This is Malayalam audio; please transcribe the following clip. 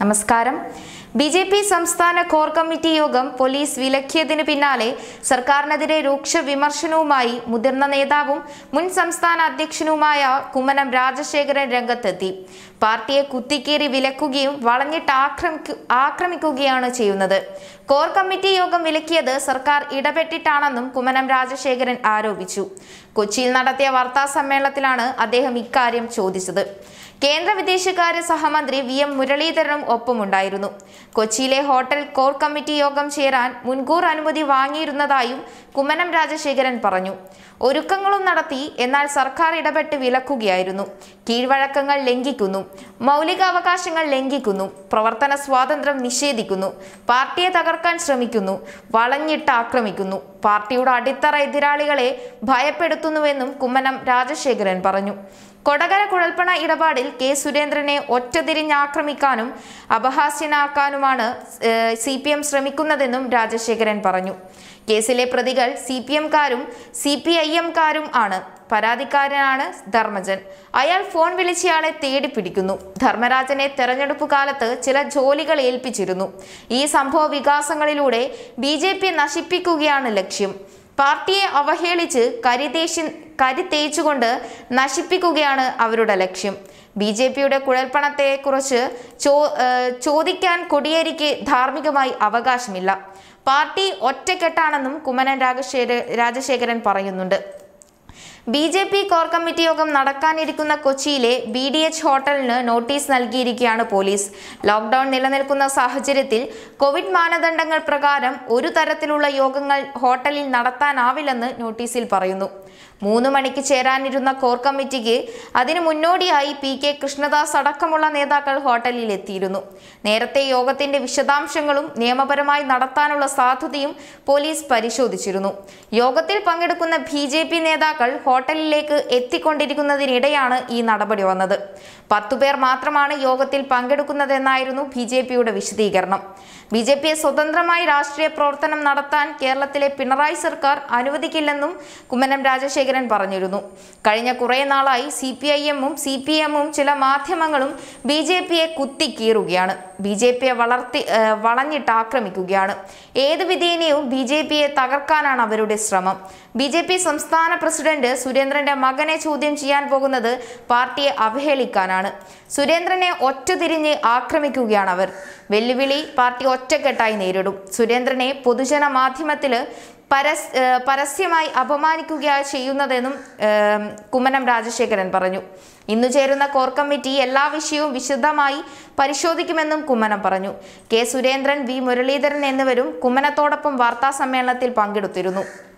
നമസ്കാരം ബി ജെ പി സംസ്ഥാന കോർ കമ്മിറ്റി യോഗം പോലീസ് വിലക്കിയതിന് പിന്നാലെ സർക്കാരിനെതിരെ രൂക്ഷ വിമർശനവുമായി മുതിർന്ന നേതാവും മുൻ സംസ്ഥാന അധ്യക്ഷനുമായ കുമ്മനം രാജശേഖരൻ രംഗത്തെത്തി പാർട്ടിയെ കുത്തിക്കീറി വിലക്കുകയും വളഞ്ഞിട്ട് ആക്രമിക്കു ആക്രമിക്കുകയാണ് ചെയ്യുന്നത് കോർ കമ്മിറ്റി യോഗം വിലക്കിയത് സർക്കാർ ഇടപെട്ടിട്ടാണെന്നും കുമ്മനം രാജശേഖരൻ ആരോപിച്ചു കൊച്ചിയിൽ നടത്തിയ വാർത്താ സമ്മേളനത്തിലാണ് അദ്ദേഹം ഇക്കാര്യം ചോദിച്ചത് കേന്ദ്ര വിദേശകാര്യ സഹമന്ത്രി വി എം മുരളീധരനും ഒപ്പമുണ്ടായിരുന്നു കൊച്ചിയിലെ ഹോട്ടൽ കോർ കമ്മിറ്റി യോഗം ചേരാൻ മുൻകൂർ അനുമതി വാങ്ങിയിരുന്നതായും കുമ്മനം രാജശേഖരൻ പറഞ്ഞു ഒരുക്കങ്ങളും നടത്തി എന്നാൽ സർക്കാർ ഇടപെട്ട് വിലക്കുകയായിരുന്നു കീഴ്വഴക്കങ്ങൾ ലംഘിക്കുന്നു മൗലികാവകാശങ്ങൾ ലംഘിക്കുന്നു പ്രവർത്തന സ്വാതന്ത്ര്യം നിഷേധിക്കുന്നു പാർട്ടിയെ തകർക്കാൻ ശ്രമിക്കുന്നു വളഞ്ഞിട്ട് ആക്രമിക്കുന്നു പാർട്ടിയുടെ അടിത്തറ എതിരാളികളെ ഭയപ്പെടുത്തുന്നുവെന്നും കുമ്മനം രാജശേഖരൻ പറഞ്ഞു കൊടകര കുഴൽപ്പണ ഇടപാടിൽ കെ സുരേന്ദ്രനെ ഒറ്റതിരിഞ്ഞാക്രമിക്കാനും അപഹാസ്യനാക്കാനുമാണ് സി പി എം ശ്രമിക്കുന്നതെന്നും രാജശേഖരൻ പറഞ്ഞു കേസിലെ പ്രതികൾ സി പി എംകാരും സി പി ഐ എംകാരും ആണ് പരാതിക്കാരനാണ് ധർമ്മജൻ അയാൾ ഫോൺ വിളിച്ചയാളെ തേടി പിടിക്കുന്നു ധർമ്മരാജനെ തെരഞ്ഞെടുപ്പ് കാലത്ത് ചില ജോലികൾ ഏൽപ്പിച്ചിരുന്നു ഈ സംഭവ വികാസങ്ങളിലൂടെ ബി ജെ പി നശിപ്പിക്കുകയാണ് ലക്ഷ്യം പാർട്ടിയെ അവഹേളിച്ച് കരിതേശി കരി തേച്ചുകൊണ്ട് നശിപ്പിക്കുകയാണ് അവരുടെ ലക്ഷ്യം ബി ജെ പിയുടെ കുഴൽപ്പണത്തെക്കുറിച്ച് ചോ ഏഹ് ചോദിക്കാൻ കൊടിയേരിക്ക് ധാർമ്മികമായി അവകാശമില്ല പാർട്ടി ഒറ്റക്കെട്ടാണെന്നും കുമ്മനം രാജശേഖര രാജശേഖരൻ പറയുന്നുണ്ട് B J P core committee യോഗം നടക്കാനിരിക്കുന്ന കൊച്ചിയിലെ ബി ഡി എച്ച് ഹോട്ടലിന് നോട്ടീസ് നൽകിയിരിക്കുകയാണ് പോലീസ് ലോക്ക്ഡൌൺ നിലനിൽക്കുന്ന സാഹചര്യത്തിൽ കോവിഡ് മാനദണ്ഡങ്ങൾ പ്രകാരം ഒരു തരത്തിലുള്ള യോഗങ്ങൾ ഹോട്ടലിൽ നടത്താനാവില്ലെന്ന് നോട്ടീസിൽ പറയുന്നു മൂന്ന് മണിക്ക് ചേരാനിരുന്ന കോർ കമ്മിറ്റിക്ക് അതിനു മുന്നോടിയായി പി കെ കൃഷ്ണദാസ് അടക്കമുള്ള നേതാക്കൾ ഹോട്ടലിൽ എത്തിയിരുന്നു നേരത്തെ യോഗത്തിന്റെ വിശദാംശങ്ങളും നിയമപരമായി നടത്താനുള്ള സാധ്യതയും പോലീസ് പരിശോധിച്ചിരുന്നു യോഗത്തിൽ പങ്കെടുക്കുന്ന ബി ജെ പി നേതാക്കൾ ഹോട്ടലിലേക്ക് എത്തിക്കൊണ്ടിരിക്കുന്നതിനിടെയാണ് ഈ നടപടി വന്നത് പത്തുപേർ മാത്രമാണ് യോഗത്തിൽ പങ്കെടുക്കുന്നതെന്നായിരുന്നു ബി ജെ പിയുടെ വിശദീകരണം ബി ജെ പിയെ സ്വതന്ത്രമായി രാഷ്ട്രീയ പ്രവർത്തനം നടത്താൻ കേരളത്തിലെ പിണറായി സർക്കാർ അനുവദിക്കില്ലെന്നും കുമ്മനം രാജശേഖരൻ പറഞ്ഞിരുന്നു കഴിഞ്ഞ കുറേ നാളായി സി പി ഐ എമ്മും സി പി എമ്മും ചില മാധ്യമങ്ങളും ബി ജെ പിയെ കുത്തിക്കീറുകയാണ് ബി ജെ പിയെ വളർത്തി ഏഹ് വളഞ്ഞിട്ട് ആക്രമിക്കുകയാണ് ഏത് വിധേനയും ബി ജെ പിയെ തകർക്കാനാണ് അവരുടെ ശ്രമം ബി ജെ പി സംസ്ഥാന പ്രസിഡന്റ് സുരേന്ദ്രന്റെ മകനെ ചോദ്യം ചെയ്യാൻ പോകുന്നത് പാർട്ടിയെ അവഹേളിക്കാനാണ് സുരേന്ദ്രനെ ഒറ്റതിരിഞ്ഞ് ആക്രമിക്കുകയാണ് അവർ വെല്ലുവിളി പാർട്ടി ഒറ്റക്കെട്ടായി നേരിടും സുരേന്ദ്രനെ പൊതുജന മാധ്യമത്തില് പരസ് ഏഹ് പരസ്യമായി അപമാനിക്കുകയാണ് ചെയ്യുന്നതെന്നും ഏഹ് കുമ്മനം രാജശേഖരൻ പറഞ്ഞു ഇന്നു ചേരുന്ന കോർ കമ്മിറ്റി എല്ലാ വിഷയവും വിശദമായി പരിശോധിക്കുമെന്നും കുമ്മനം പറഞ്ഞു കെ സുരേന്ദ്രൻ വി മുരളീധരൻ എന്നിവരും കുമ്മനത്തോടൊപ്പം വാർത്താ സമ്മേളനത്തിൽ പങ്കെടുത്തിരുന്നു